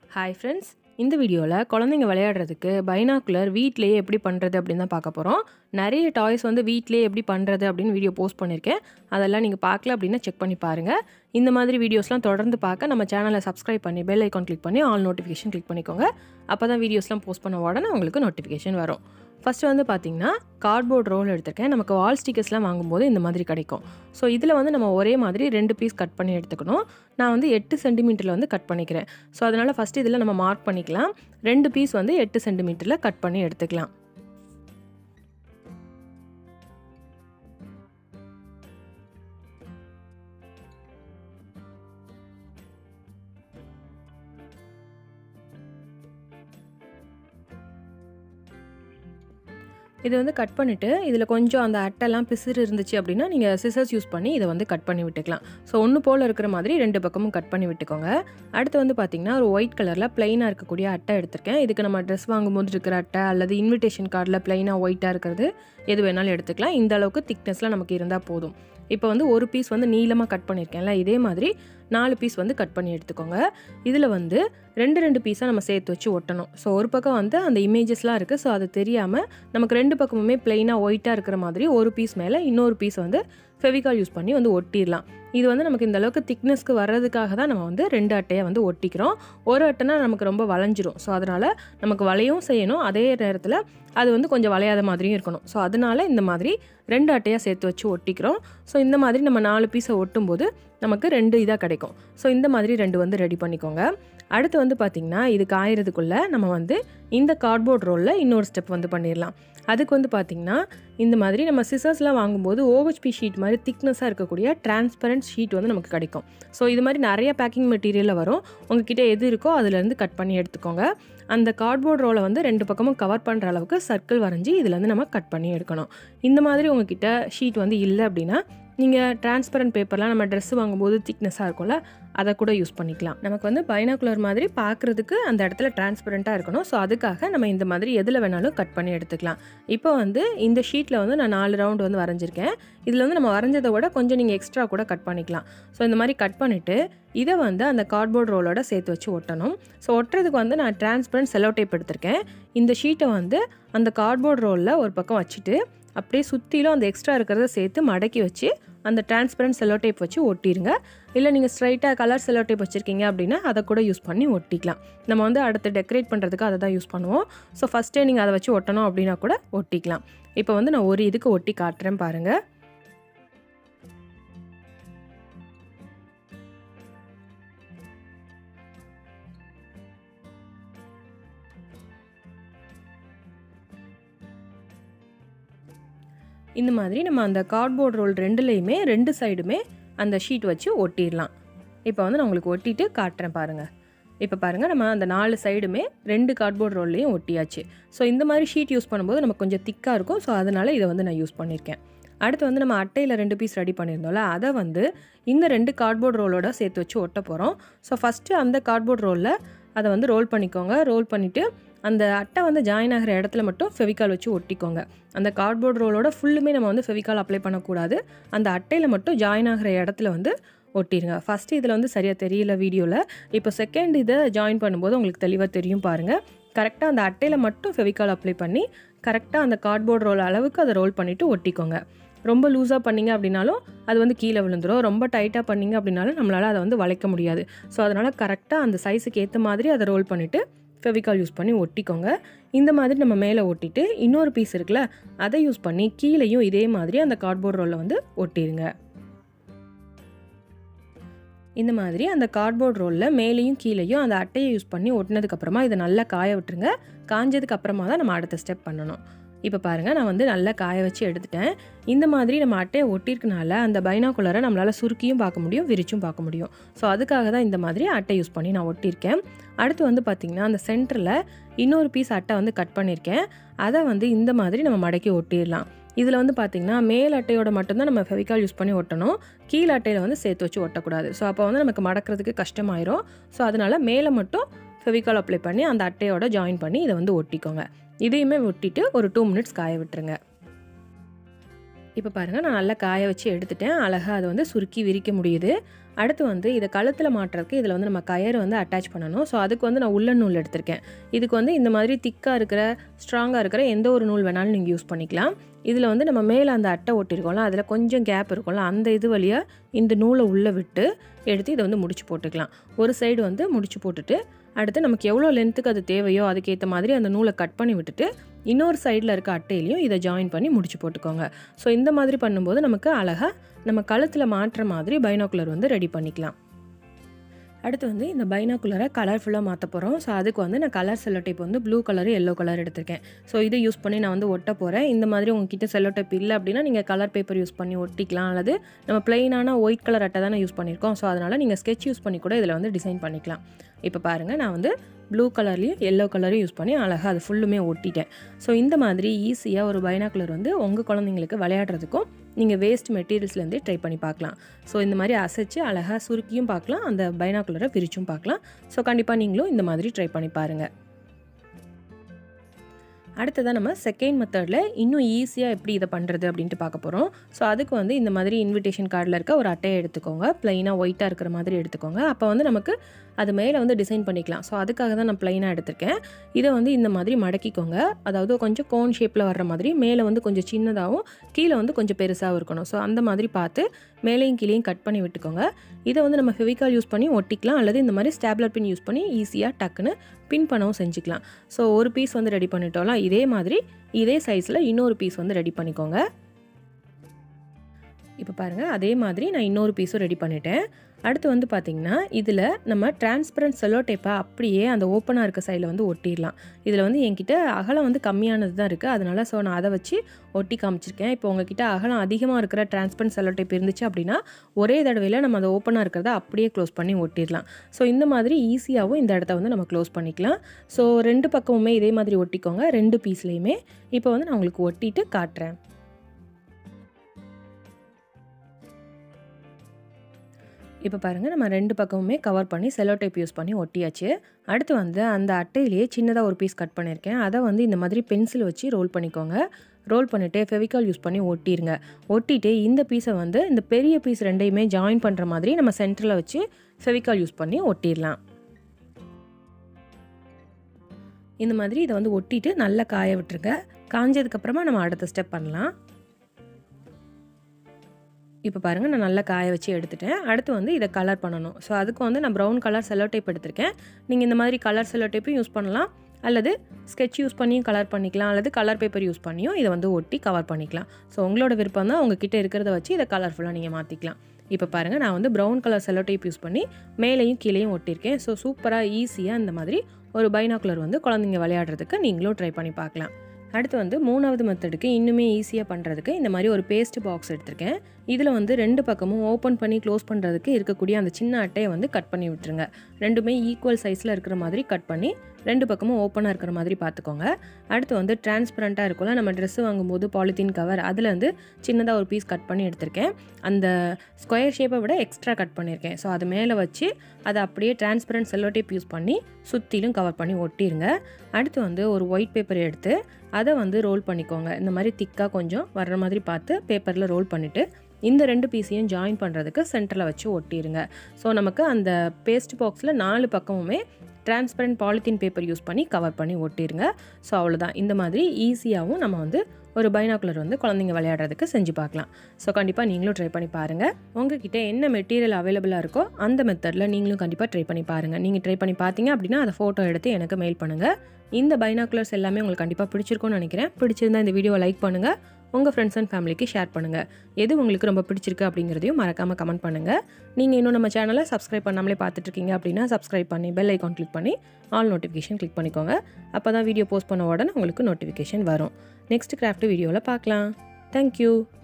hi friends இந்த வீடியோவில் குழந்தைங்க விளையாடுறதுக்கு பைனாக்குலர் வீட்டிலேயே எப்படி பண்ணுறது அப்படின்னு தான் பார்க்க போகிறோம் நிறைய டாய்ஸ் வந்து வீட்டிலேயே எப்படி பண்ணுறது அப்படின்னு வீடியோ போஸ்ட் பண்ணியிருக்கேன் அதெல்லாம் நீங்கள் பார்க்கல அப்படின்னா செக் பண்ணி பாருங்கள் இந்த மாதிரி வீடியோஸ்லாம் தொடர்ந்து பார்க்க நம்ம சேனலை சப்ஸ்கிரைப் பண்ணி பெல் ஐக்கான் கிளிக் பண்ணி ஆல் நோட்டிஃபிகேஷன் கிளிக் பண்ணிக்கோங்க அப்போ தான் வீடியோஸ்லாம் போஸ்ட் பண்ண உடனே உங்களுக்கு நோட்டிஃபிகேஷன் வரும் ஃபஸ்ட்டு வந்து பார்த்திங்கன்னா கார்ட்போர்ட் ரோல் எடுத்திருக்கேன் நமக்கு வால் ஸ்டிக்கர்ஸ்லாம் வாங்கும்போது இந்த மாதிரி கிடைக்கும் ஸோ இதில் வந்து நம்ம ஒரே மாதிரி ரெண்டு பீஸ் கட் பண்ணி எடுத்துக்கணும் நான் வந்து எட்டு சென்டிமீட்டரில் வந்து கட் பண்ணிக்கிறேன் ஸோ அதனால் ஃபஸ்ட்டு இதில் நம்ம மார்க் பண்ணிக்கலாம் ரெண்டு பீஸ் வந்து எட்டு சென்டிமீட்டரில் கட் பண்ணி எடுத்துக்கலாம் இது வந்து கட் பண்ணிவிட்டு இதில் கொஞ்சம் அந்த அட்டைலாம் பிசிறு இருந்துச்சு அப்படின்னா நீங்கள் சிசர்ஸ் யூஸ் பண்ணி இதை வந்து கட் பண்ணி விட்டுக்கலாம் ஸோ ஒன்று போல் இருக்கிற மாதிரி ரெண்டு பக்கமும் கட் பண்ணி விட்டுக்கோங்க அடுத்து வந்து பார்த்திங்கன்னா ஒரு ஒயிட் கலரில் ப்ளைனாக இருக்கக்கூடிய அட்டை எடுத்திருக்கேன் இதுக்கு நம்ம ட்ரெஸ் வாங்கும்போது இருக்கிற அட்டை அல்லது இன்விடேஷன் கார்டில் ப்ளைனாக ஒயிட்டாக இருக்கிறது எது வேணாலும் எடுத்துக்கலாம் இந்த அளவுக்கு திக்னஸில் நமக்கு இருந்தால் போதும் இப்போ வந்து ஒரு பீஸ் வந்து நீளமாக கட் பண்ணியிருக்கேன்ல இதே மாதிரி நாலு பீஸ் வந்து கட் பண்ணி எடுத்துக்கோங்க இதில் வந்து ரெண்டு ரெண்டு பீஸாக நம்ம சேர்த்து வச்சு ஒட்டணும் ஸோ ஒரு பக்கம் வந்து அந்த இமேஜஸ்லாம் இருக்குது ஸோ அது தெரியாமல் நமக்கு ரெண்டு பக்கமுமே பிளெயினாக ஒயிட்டாக இருக்கிற மாதிரி ஒரு பீஸ் மேலே இன்னொரு பீஸ் வந்து ஃபெவிகால் யூஸ் பண்ணி வந்து ஒட்டிடலாம் இது வந்து நமக்கு இந்த அளவுக்கு திக்னஸ்க்கு வர்றதுக்காக தான் நம்ம வந்து ரெண்டு அட்டையை வந்து ஒட்டிக்கிறோம் ஒரு அட்டைனா நமக்கு ரொம்ப வளைஞ்சிரும் ஸோ அதனால் நமக்கு வளையும் செய்யணும் அதே நேரத்தில் அது வந்து கொஞ்சம் வளையாத மாதிரியும் இருக்கணும் ஸோ அதனால் இந்த மாதிரி ரெண்டு அட்டையாக சேர்த்து வச்சு ஒட்டிக்கிறோம் ஸோ இந்த மாதிரி நம்ம நாலு பீஸை ஒட்டும்போது நமக்கு ரெண்டு இதாக கிடைக்கும் ஸோ இந்த மாதிரி ரெண்டு வந்து ரெடி பண்ணிக்கோங்க அடுத்து வந்து பார்த்திங்கன்னா இது காயறதுக்குள்ளே நம்ம வந்து இந்த கார்ட்போர்ட் ரோலில் இன்னொரு ஸ்டெப் வந்து பண்ணிடலாம் அதுக்கு வந்து பார்த்திங்கன்னா இந்த மாதிரி நம்ம சிசர்ஸ்லாம் வாங்கும்போது ஓஹெச்பி ஷீட் மாதிரி திக்னஸாக இருக்கக்கூடிய டிரான்ஸ்பரண்ட் ஷீட் வந்து நமக்கு கிடைக்கும் ஸோ இது மாதிரி நிறைய பேக்கிங் மெட்டீரியலில் வரும் உங்ககிட்ட எது இருக்கோ அதுலேருந்து கட் பண்ணி எடுத்துக்கோங்க அந்த கார்ட்போர்ட் ரோலை வந்து ரெண்டு பக்கமும் கவர் பண்ணுற அளவுக்கு சர்க்கிள் வரைஞ்சி இதுலேருந்து நம்ம கட் பண்ணி எடுக்கணும் இந்த மாதிரி உங்ககிட்ட ஷீட் வந்து இல்லை அப்படின்னா நீங்கள் டிரான்ஸ்பரண்ட் பேப்பர்லாம் நம்ம ட்ரெஸ் வாங்கும்போது திக்னஸாக இருக்கும்ல அதை கூட யூஸ் பண்ணிக்கலாம் நமக்கு வந்து பைனாக்குலர் மாதிரி பார்க்குறதுக்கு அந்த இடத்துல டிரான்ஸ்பரண்ட்டாக இருக்கணும் ஸோ அதுக்காக நம்ம இந்த மாதிரி எதில் வேணாலும் கட் பண்ணி எடுத்துக்கலாம் இப்போ வந்து இந்த ஷீட்டில் வந்து நான் நாலு ரவுண்டு வந்து வரைஞ்சிருக்கேன் இதில் வந்து நம்ம வரைஞ்சதை விட கொஞ்சம் நீங்கள் எக்ஸ்ட்ரா கூட கட் பண்ணிக்கலாம் ஸோ இந்த மாதிரி கட் பண்ணிவிட்டு இதை வந்து அந்த கார்ட்போர்ட் ரோலோட சேர்த்து வச்சு ஒட்டணும் ஸோ ஒட்டுறதுக்கு வந்து நான் டிரான்ஸ்பரண்ட் செலோ டேப் எடுத்திருக்கேன் இந்த ஷீட்டை வந்து அந்த கார்ட்போர்ட் ரோலில் ஒரு பக்கம் வச்சுட்டு அப்படியே சுற்றிலும் அந்த எக்ஸ்ட்ரா இருக்கிறத சேர்த்து மடக்கி வச்சு அந்த டிரான்ஸ்பரண்ட் செலோ டேப் வச்சு ஒட்டிடுங்க இல்லை நீங்கள் ஸ்ட்ரைட்டாக கலர் செலோ டேப் வச்சுருக்கீங்க அப்படின்னா அதை கூட யூஸ் பண்ணி ஒட்டிக்கலாம் நம்ம வந்து அடுத்து டெக்கரேட் பண்ணுறதுக்கு அதை தான் யூஸ் பண்ணுவோம் ஸோ ஃபஸ்ட்டே நீங்கள் அதை வச்சு ஒட்டணும் அப்படின்னா கூட ஒட்டிக்கலாம் இப்போ வந்து நான் ஒரு இதுக்கு ஒட்டி காட்டுறேன் பாருங்கள் இந்த மாதிரி நம்ம அந்த கார்ட்போர்ட் ரோல் ரெண்டுலேயுமே ரெண்டு சைடுமே அந்த ஷீட் வச்சு ஒட்டிடலாம் இப்போ வந்து நான் உங்களுக்கு ஒட்டிட்டு காட்டுறேன் பாருங்கள் இப்போ பாருங்கள் நம்ம அந்த நாலு சைடுமே ரெண்டு கார்ட்போர்ட் ரோல்லையும் ஒட்டியாச்சு ஸோ இந்த மாதிரி ஷீட் யூஸ் பண்ணும்போது நமக்கு கொஞ்சம் திக்காக இருக்கும் ஸோ அதனால் இதை வந்து நான் யூஸ் பண்ணியிருக்கேன் அடுத்து வந்து நம்ம அட்டையில் ரெண்டு பீஸ் ரெடி பண்ணியிருந்தோம்ல அதை வந்து இந்த ரெண்டு கார்ட்போர்ட் ரோலோட சேர்த்து வச்சு ஒட்ட போகிறோம் ஸோ ஃபஸ்ட்டு அந்த கார்ட்போர்ட் ரோலில் அதை வந்து ரோல் பண்ணிக்கோங்க ரோல் பண்ணிவிட்டு அந்த அட்டை வந்து ஜாயின் ஆகிற இடத்துல மட்டும் ஃபெவிகால் வச்சு ஒட்டிக்கோங்க அந்த கார்ட்போர்ட் ரோலோட ஃபுல்லுமே நம்ம வந்து ஃபெவிகால் அப்ளை பண்ணக்கூடாது அந்த அட்டையில் மட்டும் ஜாயின் ஆகிற இடத்துல வந்து ஒட்டிடுங்க ஃபஸ்ட்டு இதில் வந்து சரியாக தெரியல வீடியோவில் இப்போ செகண்ட் இதை ஜாயின் பண்ணும்போது உங்களுக்கு தெளிவாக தெரியும் பாருங்கள் கரெக்டாக அந்த அட்டையில் மட்டும் ஃபெவிகால் அப்ளை பண்ணி கரெக்டாக அந்த கார்ட்போர்ட் ரோல் அளவுக்கு அதை ரோல் பண்ணிவிட்டு ஒட்டிக்கோங்க ரொம்ப லூஸாக பண்ணிங்க அப்படின்னாலும் அது வந்து கீழே விழுந்துடும் ரொம்ப டைட்டாக பண்ணிங்க அப்படின்னாலும் நம்மளால் அதை வந்து வளைக்க முடியாது ஸோ அதனால் கரெக்டாக அந்த சைஸுக்கு ஏற்ற மாதிரி அதை ரோல் பண்ணிவிட்டு ஃபெவிகால் யூஸ் பண்ணி ஒட்டிக்கோங்க இந்த மாதிரி நம்ம மேலே ஒட்டிட்டு இன்னொரு பீஸ் இருக்குல்ல அதை யூஸ் பண்ணி கீழேயும் இதே மாதிரி அந்த கார்ட்போர்ட் ரோலில் வந்து ஒட்டிடுங்க இந்த மாதிரி அந்த கார்ட்போர்ட் ரோலில் மேலேயும் கீழேயும் அந்த அட்டையை யூஸ் பண்ணி ஒட்டினதுக்கப்புறமா இதை நல்லா காய விட்டுருங்க காஞ்சதுக்கு அப்புறமா தான் நம்ம அடுத்த ஸ்டெப் பண்ணணும் இப்போ பாருங்கள் நான் வந்து நல்லா காய வச்சு எடுத்துட்டேன் இந்த மாதிரி நம்ம அட்டையை ஒட்டியிருக்கனால அந்த பைனாக்குலரை நம்மளால் சுருக்கியும் பார்க்க முடியும் விரிச்சும் பார்க்க முடியும் ஸோ அதுக்காக தான் இந்த மாதிரி அட்டை யூஸ் பண்ணி நான் ஒட்டியிருக்கேன் அடுத்து வந்து பார்த்திங்கன்னா அந்த சென்டரில் இன்னொரு பீஸ் அட்டை வந்து கட் பண்ணியிருக்கேன் அதை வந்து இந்த மாதிரி நம்ம மடக்கி ஒட்டிடலாம் இதில் வந்து பார்த்திங்கன்னா மேல் அட்டையோட மட்டும்தான் நம்ம ஃபெவிகால் யூஸ் பண்ணி ஒட்டணும் கீழ் அட்டையில் வந்து சேர்த்து வச்சு ஒட்டக்கூடாது ஸோ அப்போ வந்து நமக்கு மடக்கிறதுக்கு கஷ்டமாயிரும் ஸோ அதனால் மேலே மட்டும் ஃபெவிகால் அப்ளை பண்ணி அந்த அட்டையோட ஜாயின் பண்ணி இதை வந்து ஒட்டிக்கோங்க இதையுமே ஒட்டிட்டு ஒரு டூ மினிட்ஸ் காய விட்டுருங்க இப்போ பாருங்கள் நான் நல்லா காய வச்சு எடுத்துட்டேன் அழகாக அதை வந்து சுருக்கி விரிக்க முடியுது அடுத்து வந்து இதை கழுத்தில் மாட்டுறதுக்கு இதில் வந்து நம்ம கயறு வந்து அட்டாச் பண்ணணும் ஸோ அதுக்கு வந்து நான் உள்ள நூல் எடுத்திருக்கேன் இதுக்கு வந்து இந்த மாதிரி திக்காக இருக்கிற ஸ்ட்ராங்காக இருக்கிற எந்த ஒரு நூல் வேணாலும் நீங்கள் யூஸ் பண்ணிக்கலாம் இதில் வந்து நம்ம மேலே அந்த அட்டை ஒட்டியிருக்கோம்ல அதில் கொஞ்சம் கேப் இருக்கும்ல அந்த இது வழியாக இந்த நூலை உள்ளே விட்டு எடுத்து இதை வந்து முடிச்சு போட்டுக்கலாம் ஒரு சைடு வந்து முடிச்சு போட்டுட்டு அடுத்து நமக்கு எவ்வளோ லென்த்துக்கு அது தேவையோ அதுக்கேற்ற மாதிரி அந்த நூலை கட் பண்ணி விட்டுட்டு இன்னொரு சைடில் இருக்க அட்டையிலையும் இதை ஜாயின் பண்ணி முடிச்சு போட்டுக்கோங்க ஸோ இந்த மாதிரி பண்ணும்போது நமக்கு அழகாக நம்ம கழுத்தில் மாட்டுற மாதிரி பைனாக்குலர் வந்து ரெடி பண்ணிக்கலாம் அடுத்து வந்து இந்த பைனாக்குலரை கலர்ஃபுல்லாக மாற்ற போகிறோம் ஸோ அதுக்கு வந்து நான் கலர் செல்லோ டைப் வந்து ப்ளூ கலர் எல்லோ கலர் எடுத்திருக்கேன் ஸோ இதை யூஸ் பண்ணி நான் வந்து ஒட்ட போகிறேன் இந்த மாதிரி உங்ககிட்ட செல்லோ டைப் இல்லை அப்படின்னா நீங்கள் கலர் பேப்பர் யூஸ் பண்ணி ஒட்டிக்கலாம் அல்லது நம்ம பிளெயினான ஒயிட் கலர் அட்டை தானே யூஸ் பண்ணியிருக்கோம் ஸோ அதனால் நீங்கள் ஸ்கெட்ச் யூஸ் பண்ணி கூட இதில் வந்து டிசைன் பண்ணிக்கலாம் இப்போ பாருங்கள் நான் வந்து ப்ளூ கலர்லேயும் எல்லோ கலரும் யூஸ் பண்ணி அழகாக அது ஃபுல்லுமே ஒட்டிட்டேன் ஸோ இந்த மாதிரி ஈஸியாக ஒரு பைனாக்குலர் வந்து உங்கள் குழந்தைங்களுக்கு விளையாடுறதுக்கும் நீங்கள் வேஸ்ட் மெட்டீரியல்ஸ்லேருந்தே ட்ரை பண்ணி பார்க்கலாம் ஸோ இந்த மாதிரி அசைச்சு அழகாக சுருக்கியும் பார்க்கலாம் அந்த பைனாக்குலரை பிரிச்சும் பார்க்கலாம் ஸோ கண்டிப்பாக நீங்களும் இந்த மாதிரி ட்ரை பண்ணி பாருங்கள் அடுத்ததாக நம்ம செகண்ட் மெத்தடில் இன்னும் ஈஸியாக எப்படி இதை பண்ணுறது அப்படின்ட்டு பார்க்க போகிறோம் ஸோ அதுக்கு வந்து இந்த மாதிரி இன்விடேஷன் கார்டில் இருக்க ஒரு அட்டையை எடுத்துக்கோங்க ப்ளைனாக ஒயிட்டாக இருக்கிற மாதிரி எடுத்துக்கோங்க அப்போ வந்து நமக்கு அது மேலே வந்து டிசைன் பண்ணிக்கலாம் ஸோ அதுக்காக தான் நான் ப்ளைனாக எடுத்திருக்கேன் இதை வந்து இந்த மாதிரி மடக்கிக்கோங்க அதாவது கொஞ்சம் கோன் ஷேப்பில் வர்ற மாதிரி மேலே வந்து கொஞ்சம் சின்னதாகவும் கீழே வந்து கொஞ்சம் பெருசாகவும் இருக்கணும் ஸோ அந்த மாதிரி பார்த்து மேலேயும் கீழேயும் கட் பண்ணி விட்டுக்கோங்க இதை வந்து நம்ம ஃபெவிகால் யூஸ் பண்ணி ஒட்டிக்கலாம் அல்லது இந்த மாதிரி ஸ்டாப்லர் பின் யூஸ் பண்ணி ஈஸியாக டக்குன்னு பின் பண்ணவும் செஞ்சுக்கலாம் ஸோ ஒரு பீஸ் வந்து ரெடி பண்ணிட்டோம்லாம் இதே மாதிரி இதே சைஸில் இன்னொரு பீஸ் வந்து ரெடி பண்ணிக்கோங்க இப்போ பாருங்கள் அதே மாதிரி நான் இன்னொரு பீஸும் ரெடி பண்ணிட்டேன் அடுத்து வந்து பார்த்திங்கன்னா இதில் நம்ம டிரான்ஸ்பரண்ட் செல்லோ டேப்பை அப்படியே அந்த ஓப்பனாக இருக்க சைடில் வந்து ஒட்டிடலாம் இதில் வந்து என்கிட்ட அகலம் வந்து கம்மியானது தான் இருக்குது அதனால் ஸோ நான் அதை வச்சு ஒட்டி காமிச்சிருக்கேன் இப்போ உங்ககிட்ட அகலம் அதிகமாக இருக்கிற டிரான்ஸ்பரண்ட் செல்லோ டேப் இருந்துச்சு அப்படின்னா ஒரே தடவையில் நம்ம அந்த ஓப்பனாக இருக்கிறத அப்படியே க்ளோஸ் பண்ணி ஒட்டிடலாம் ஸோ இந்த மாதிரி ஈஸியாகவும் இந்த இடத்த வந்து நம்ம க்ளோஸ் பண்ணிக்கலாம் ஸோ ரெண்டு பக்கமுமே இதே மாதிரி ஒட்டிக்கோங்க ரெண்டு பீஸ்லேயுமே இப்போ வந்து நான் உங்களுக்கு ஒட்டிட்டு காட்டுறேன் இப்போ பாருங்கள் நம்ம ரெண்டு பக்கமுமே கவர் பண்ணி செல்லோ டைப் யூஸ் பண்ணி ஒட்டியாச்சு அடுத்து வந்து அந்த அட்டையிலேயே சின்னதாக ஒரு பீஸ் கட் பண்ணியிருக்கேன் அதை வந்து இந்த மாதிரி பென்சில் வச்சு ரோல் பண்ணிக்கோங்க ரோல் பண்ணிவிட்டு ஃபெவிகால் யூஸ் பண்ணி ஒட்டிடுங்க ஒட்டிட்டு இந்த பீஸை வந்து இந்த பெரிய பீஸ் ரெண்டையுமே ஜாயின் பண்ணுற மாதிரி நம்ம சென்டரில் வச்சு ஃபெவிகால் யூஸ் பண்ணி ஒட்டிடலாம் இந்த மாதிரி இதை வந்து ஒட்டிட்டு நல்லா காய விட்டுருங்க காஞ்சதுக்கப்புறமா நம்ம அடுத்த ஸ்டெப் பண்ணலாம் இப்போ பாருங்கள் நான் நல்லா காய வச்சு எடுத்துட்டேன் அடுத்து வந்து இதை கலர் பண்ணணும் ஸோ அதுக்கு வந்து நான் ப்ரௌன் கலர் செல்லோ டைப் எடுத்திருக்கேன் நீங்கள் இந்த மாதிரி கலர் செல்லோ டைப்பும் யூஸ் பண்ணலாம் அல்லது ஸ்கெட்ச் யூஸ் பண்ணியும் கலர் பண்ணிக்கலாம் அல்லது கலர் பேப்பர் யூஸ் பண்ணியும் இதை வந்து ஒட்டி கவர் பண்ணிக்கலாம் ஸோ உங்களோட விருப்பம் தான் உங்ககிட்ட இருக்கிறத வச்சு இதை கலர்ஃபுல்லாக நீங்கள் மாற்றிக்கலாம் இப்போ பாருங்கள் நான் வந்து brown colour cello tape use பண்ணி மேலேயும் கீழேயும் ஒட்டியிருக்கேன் ஸோ சூப்பராக ஈஸியாக இந்த மாதிரி ஒரு பைனாக்குலர் வந்து குழந்தைங்க விளையாடுறதுக்கு நீங்களும் ட்ரை பண்ணி பார்க்கலாம் அடுத்து வந்து மூணாவது மெத்தடுக்கு இன்னுமே ஈஸியாக பண்ணுறதுக்கு இந்த மாதிரி ஒரு பேஸ்ட் பாக்ஸ் எடுத்திருக்கேன் இதில் வந்து ரெண்டு பக்கமும் ஓப்பன் பண்ணி க்ளோஸ் பண்ணுறதுக்கு இருக்கக்கூடிய அந்த சின்ன அட்டையை வந்து கட் பண்ணி விட்டுருங்க ரெண்டுமே ஈக்குவல் சைஸில் இருக்கிற மாதிரி கட் பண்ணி ரெண்டு பக்கமும் ஓப்பனாக இருக்கிற மாதிரி பார்த்துக்கோங்க அடுத்து வந்து டிரான்ஸ்பரண்ட்டாக இருக்கும்ல நம்ம ட்ரெஸ்ஸு வாங்கும்போது பாலித்தீன் கவர் அதில் வந்து சின்னதாக ஒரு பீஸ் கட் பண்ணி எடுத்திருக்கேன் அந்த ஸ்கொயர் ஷேப்பை விட எக்ஸ்ட்ரா கட் பண்ணியிருக்கேன் ஸோ அது மேலே வச்சு அதை அப்படியே டிரான்ஸ்பரண்ட் செல்லோ டேப் யூஸ் பண்ணி சுற்றிலும் கவர் பண்ணி ஒட்டிடுங்க அடுத்து வந்து ஒரு ஒயிட் பேப்பர் எடுத்து அதை வந்து ரோல் பண்ணிக்கோங்க இந்த மாதிரி திக்காக கொஞ்சம் வர்ற மாதிரி பார்த்து பேப்பரில் ரோல் பண்ணிவிட்டு இந்த ரெண்டு பீஸையும் ஜாயின் பண்ணுறதுக்கு சென்டரில் வச்சு ஒட்டிடுங்க ஸோ நமக்கு அந்த பேஸ்ட் பாக்ஸில் நாலு பக்கமுமே டிரான்ஸ்பரண்ட் பாலித்தீன் பேப்பர் யூஸ் பண்ணி கவர் பண்ணி ஒட்டிடுங்க ஸோ அவ்வளோதான் இந்த மாதிரி ஈஸியாகவும் நம்ம வந்து ஒரு பைனாக்குலர் வந்து குழந்தைங்க விளையாடுறதுக்கு செஞ்சு பார்க்கலாம் ஸோ கண்டிப்பாக நீங்களும் ட்ரை பண்ணி பாருங்கள் உங்ககிட்ட என்ன மெட்டீரியல் அவைலபிளாக இருக்கோ அந்த மெத்தடில் நீங்களும் கண்டிப்பாக ட்ரை பண்ணி பாருங்கள் நீங்கள் ட்ரை பண்ணி பார்த்தீங்க அப்படின்னா அதை ஃபோட்டோ எடுத்து எனக்கு மெயில் பண்ணுங்கள் இந்த பைனாக்குலர்ஸ் எல்லாமே உங்களுக்கு கண்டிப்பாக பிடிச்சிருக்கும்னு நினைக்கிறேன் பிடிச்சிருந்தா இந்த வீடியோவை லைக் பண்ணுங்கள் உங்கள் ஃப்ரெண்ட்ஸ் அண்ட் ஃபேமிலிக்கு ஷேர் பண்ணுங்கள் எது உங்களுக்கு ரொம்ப பிடிச்சிருக்கு அப்படிங்கிறதையும் மறக்காமல் கமெண்ட் பண்ணுங்கள் நீங்கள் இன்னும் நம்ம சேனலை சப்ஸ்கிரைப் பண்ணாமலே பார்த்துட்ருக்கீங்க அப்படின்னா சப்ஸ்கிரைப் பண்ணி பெல் ஐக்கான் கிளிக் பண்ணி ஆல் நோட்டிஃபிகேஷன் கிளிக் பண்ணிக்கோங்க அப்போ தான் வீடியோ போஸ்ட் பண்ண உடனே உங்களுக்கு நோட்டிஃபிகேஷன் வரும் நெக்ஸ்ட் கிராஃப்ட் வீடியோவில் பார்க்கலாம் தேங்க்யூ